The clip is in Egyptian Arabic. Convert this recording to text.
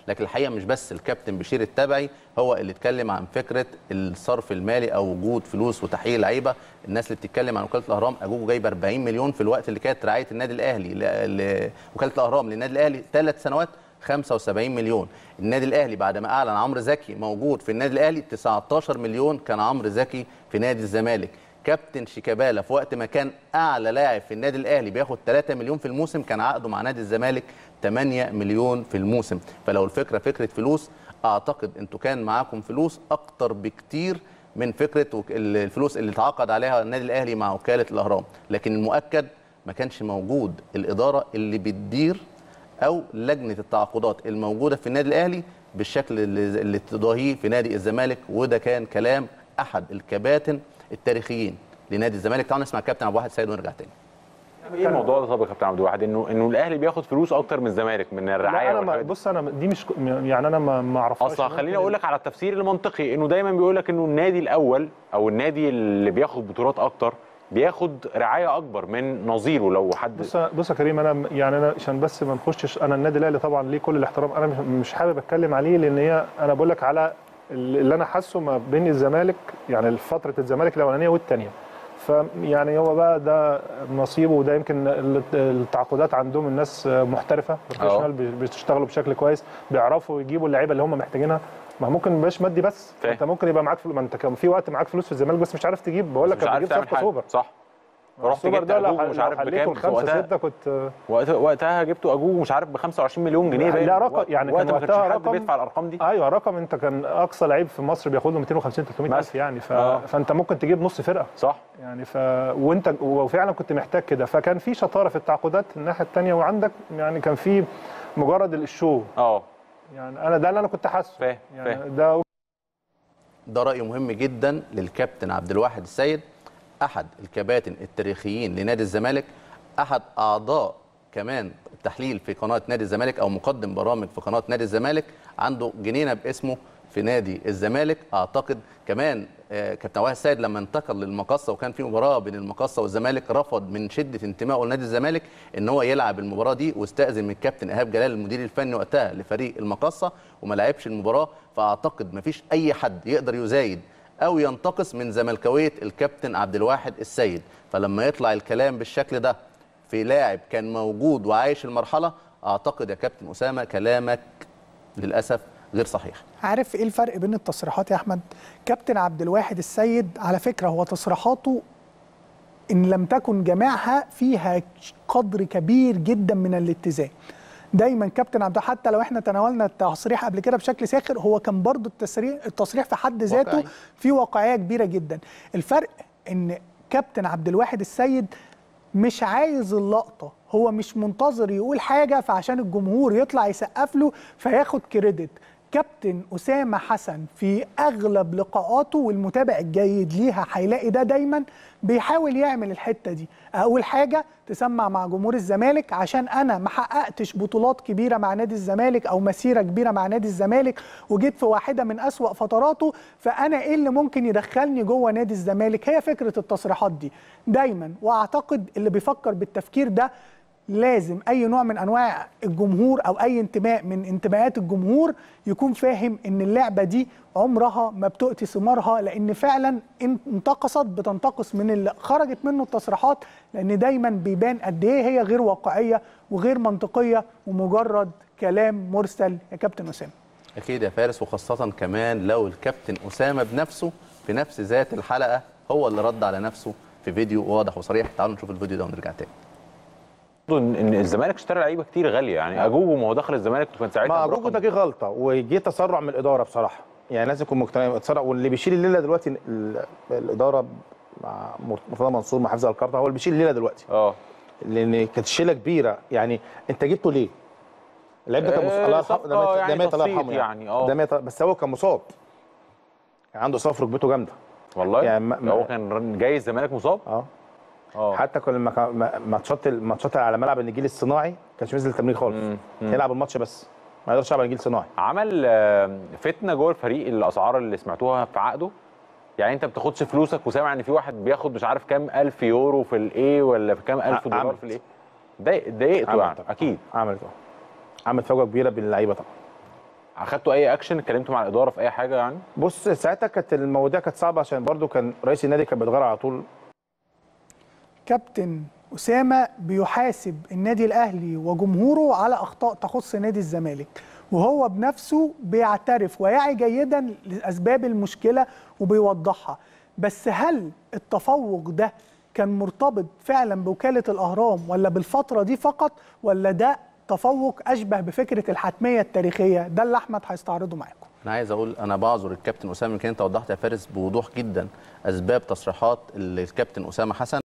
لكن الحقيقه مش بس الكابتن بشير التبعي هو اللي اتكلم عن فكره الصرف المالي او وجود فلوس وتحقيق لعيبه الناس اللي بتتكلم عن وكاله الاهرام اجوجو جايب 40 مليون في الوقت اللي كانت رعايه النادي الاهلي ل- ل- وكاله الاهرام للنادي الاهلي ثلاث سنوات 75 مليون النادي الاهلي بعد ما اعلن عمرو زكي موجود في النادي الاهلي 19 مليون كان عمرو زكي في نادي الزمالك كابتن شيكابالا في وقت ما كان اعلى لاعب في النادي الاهلي بياخد 3 مليون في الموسم كان عقده مع نادي الزمالك 8 مليون في الموسم فلو الفكره فكره فلوس اعتقد انتوا كان معاكم فلوس اكتر بكتير من فكره وك- ال- الفلوس اللي اتعاقد عليها النادي الاهلي مع وكاله الاهرام لكن المؤكد ما كانش موجود الاداره اللي بتدير او لجنه التعاقدات الموجوده في النادي الاهلي بالشكل اللي, اللي تضاهيه في نادي الزمالك وده كان كلام احد الكباتن التاريخيين لنادي الزمالك تعالوا نسمع الكابتن عبد الواحد سيد ونرجع تاني ايه الموضوع ده طب يا كابتن عبد الواحد انه انه الاهلي بياخد فلوس اكتر من الزمالك من الرعايه لا انا ما والحاجات دي. بص انا دي مش يعني انا ما ما اعرفهاش اصلا خليني ممكن اقول لك على التفسير المنطقي انه دايما بيقول لك انه النادي الاول او النادي اللي بياخد بطولات اكتر بياخد رعايه اكبر من نظيره لو حد بص بص يا كريم انا يعني انا عشان بس ما نخشش انا النادي الاهلي طبعا ليه كل الاحترام انا مش- مش حابب اتكلم عليه لان هي انا بقول لك على اللي انا حاسه ما بين الزمالك يعني فتره الزمالك الاولانيه والثانيه فيعني هو بقى ده نصيبه وده يمكن ال- التعاقدات عندهم الناس محترفه بروفيشنال بيشتغلوا بشكل كويس بيعرفوا يجيبوا اللعيبه اللي هم محتاجينها ما ممكن ما يبقاش مادي بس فاهم. انت ممكن يبقى معاك فلوس ما انت كان في وقت معاك فلوس في الزمالك بس مش عارف تجيب بقول لك مش كان عارف بتجيب تعمل صفقه حاجه سوبر صح رحت السوبر جبت ده لو اجوج مش عارف حليته بكام الخمسه وقتها سته كنت وقت- وقتها جبته اجوج مش عارف ب 25 مليون جنيه باين. لا رقم وقت- يعني وقت كان ما كانش وقتها حد رقم بيدفع الارقام دي ايوه رقم انت كان اقصى لعيب في مصر بياخد له 250 300 الف مثلا. يعني ف... آه. فانت ممكن تجيب نص فرقه صح يعني ف وانت وفعلا كنت محتاج كده فكان في شطاره في التعاقدات الناحيه الثانيه وعندك يعني كان في مجرد الشو اه يعني انا ده اللي انا كنت حاسه فاهم يعني فاهم ده ده رأي مهم جدا للكابتن عبد الواحد السيد أحد الكباتن التاريخيين لنادي الزمالك أحد أعضاء كمان التحليل في قناة نادي الزمالك أو مقدم برامج في قناة نادي الزمالك عنده جنينة باسمه في نادي الزمالك أعتقد كمان آه، كابتن واحد السيد لما انتقل للمقصة وكان في مباراة بين المقصة والزمالك رفض من شدة انتمائه لنادي الزمالك ان هو يلعب المباراة دي واستأذن من الكابتن إيهاب جلال المدير الفني وقتها لفريق المقصة وما لعبش المباراة فأعتقد مفيش أي حد يقدر يزايد او ينتقص من زملكاويه الكابتن عبد الواحد السيد فلما يطلع الكلام بالشكل ده في لاعب كان موجود وعايش المرحله اعتقد يا كابتن اسامه كلامك للاسف غير صحيح عارف ايه الفرق بين التصريحات يا احمد كابتن عبد الواحد السيد على فكره هو تصريحاته ان لم تكن جميعها فيها قدر كبير جدا من الاتزان دايما كابتن عبد حتى لو احنا تناولنا التصريح قبل كده بشكل ساخر هو كان برضو التصريح التصريح في حد ذاته واقعي. في واقعيه كبيره جدا الفرق ان كابتن عبد الواحد السيد مش عايز اللقطه هو مش منتظر يقول حاجه فعشان الجمهور يطلع يسقف له فياخد كريدت كابتن اسامه حسن في اغلب لقاءاته والمتابع الجيد ليها هيلاقي ده دايما بيحاول يعمل الحته دي اقول حاجه تسمع مع جمهور الزمالك عشان انا ما حققتش بطولات كبيره مع نادي الزمالك او مسيره كبيره مع نادي الزمالك وجيت في واحده من اسوا فتراته فانا ايه اللي ممكن يدخلني جوه نادي الزمالك هي فكره التصريحات دي دايما واعتقد اللي بيفكر بالتفكير ده لازم اي نوع من انواع الجمهور او اي انتماء من انتماءات الجمهور يكون فاهم ان اللعبه دي عمرها ما بتؤتي ثمارها لان فعلا ان انتقصت بتنتقص من اللي خرجت منه التصريحات لان دايما بيبان قد ايه هي غير واقعيه وغير منطقيه ومجرد كلام مرسل يا كابتن اسامه اكيد يا فارس وخاصه كمان لو الكابتن اسامه بنفسه في نفس ذات الحلقه هو اللي رد على نفسه في فيديو واضح وصريح تعالوا نشوف الفيديو ده ونرجع تاني برضه ان إن الزمالك اشترى لعيبه كتير غاليه يعني اجوجو ما هو دخل الزمالك وكان ساعتها ما برقم- جوجو ده جه غلطه وجه تسرع من الاداره بصراحه يعني لازم يكون مقتنع تسرع واللي بيشيل الليله دلوقتي ال- الاداره مع مرتضى منصور مع حفظ الكارتا هو اللي بيشيل الليله دلوقتي اه لان كانت شيله كبيره يعني انت جبته ليه؟ اللعيب ده كان مصاب آه، الله يرحمه صفقة ده مات- يعني ده مات الله تصفيق يرحمه يعني، آه. ده مات بس هو كان مصاب يعني عنده اصابه في ركبته جامده والله يعني ما- يعني هو كان جاي الزمالك مصاب اه اه حتى كل ما كان- ما- ماتشات الماتشات على ملعب النجيل الصناعي كانش نزل التمرين خالص مم. مم. يلعب الماتش بس ما يقدرش يلعب على النجيل الصناعي عمل آه، فتنه جوه الفريق الاسعار اللي سمعتوها في عقده يعني انت بتاخدش فلوسك وسامع ان في واحد بياخد مش عارف كام الف يورو في الايه ولا في كام الف دولار عملت. في الايه ضايق- ضايقته عملت يعني طبعا. اكيد عملت اه عملت فجوه كبيره بين اللعيبه طبعا اخدتوا اي اكشن اتكلمتوا مع الاداره في اي حاجه يعني بص ساعتها كانت المواضيع كانت صعبه عشان برضو كان رئيس النادي كان بيتغير على طول كابتن أسامة بيحاسب النادي الأهلي وجمهوره على أخطاء تخص نادي الزمالك وهو بنفسه بيعترف ويعي جيدا لأسباب المشكلة وبيوضحها بس هل التفوق ده كان مرتبط فعلا بوكالة الأهرام ولا بالفترة دي فقط ولا ده تفوق أشبه بفكرة الحتمية التاريخية ده اللي أحمد هيستعرضه معاكم انا عايز اقول انا بعذر الكابتن اسامه يمكن انت وضحت يا فارس بوضوح جدا اسباب تصريحات الكابتن اسامه حسن